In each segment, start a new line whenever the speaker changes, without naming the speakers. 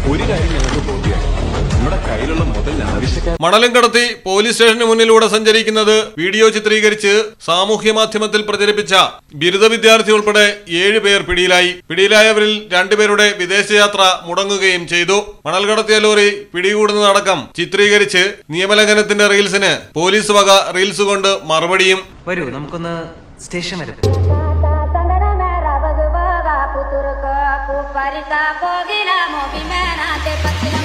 ഒരു കാര്യം ഞങ്ങൾക്ക് ബോധ്യമായി നമ്മുടെ കയ്യിലുള്ള മുതൽ ആവശ്യക്കാർ
മണലും കടത്തി പോലീസ് സ്റ്റേഷന് മുന്നിലൂടെ സഞ്ചരിക്കുന്നത് വീഡിയോ ചിത്രീകരിച്ച് സാമൂഹ്യ മാധ്യമത്തിൽ പ്രചരിപ്പിച്ച ബിരുദ വിദ്യാർത്ഥി ഉൾപ്പെടെ ഏഴ് പേർ പിടിയിലായി പിടിയിലായവരിൽ രണ്ടുപേരുടെ വിദേശയാത്ര മുടങ്ങുകയും ചെയ്തു മണൽ കടത്തിയ ലോറി പിടികൂടുന്നതടക്കം ചിത്രീകരിച്ച് നിയമലംഘനത്തിന്റെ റീൽസിന് പോലീസ് വക റീൽസ് കൊണ്ട് മറുപടിയും
വരൂ നമുക്കൊന്ന് സ്റ്റേഷൻ വരെ
Tata sangara mera bhagavaga puturka puparika kogila mobimena te patila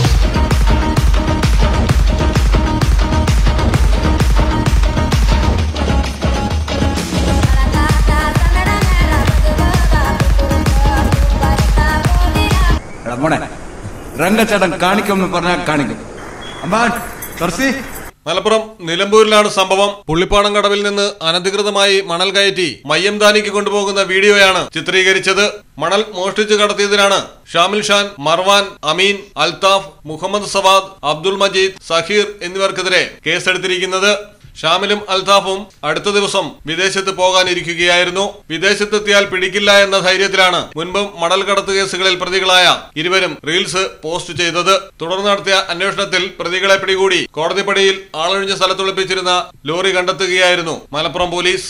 എടാ മോനെ രംഗച്ചേട്ടൻ കാണിക്കുമെന്ന് പറഞ്ഞാൽ കാണിക്കും അമ്പാൻ തുറസി
മലപ്പുറം നിലമ്പൂരിലാണ് സംഭവം പുള്ളിപ്പാടം കടവിൽ നിന്ന് അനധികൃതമായി മണൽ കയറ്റി മയ്യംദാനിക്ക് കൊണ്ടുപോകുന്ന വീഡിയോയാണ് ചിത്രീകരിച്ചത് മണൽ മോഷ്ടിച്ചു കടത്തിയതിനാണ് ഷാമിൽ ഷാൻ മർവാൻ അമീൻ അൽതാഫ് മുഹമ്മദ് സവാദ് അബ്ദുൾ മജീദ് സഹീർ എന്നിവർക്കെതിരെ കേസെടുത്തിരിക്കുന്നത് ഷാമിലും അൽതാഫും അടുത്ത ദിവസം വിദേശത്ത് പോകാനിരിക്കുകയായിരുന്നു വിദേശത്തെത്തിയാൽ പിടിക്കില്ല എന്ന ധൈര്യത്തിലാണ് മുൻപും മണൽ കടത്ത് കേസുകളിൽ പ്രതികളായ ഇരുവരും റീൽസ് പോസ്റ്റ് ചെയ്തത് തുടർന്ന് നടത്തിയ അന്വേഷണത്തിൽ പ്രതികളെ പിടികൂടി കോടതിപ്പടിയിൽ ആളൊഴിഞ്ഞ സ്ഥലത്തൊളിപ്പിച്ചിരുന്ന ലോറി കണ്ടെത്തുകയായിരുന്നു Malappuram police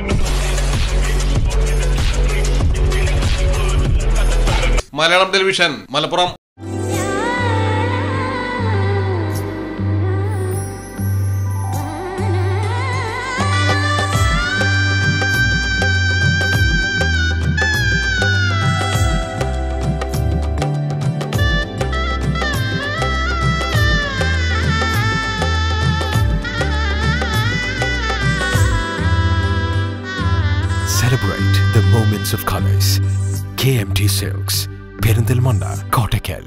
Malayalam television Malappuram
Celebrate the moments of colors. KMT Silks, Perindalmanda, Kottakkal.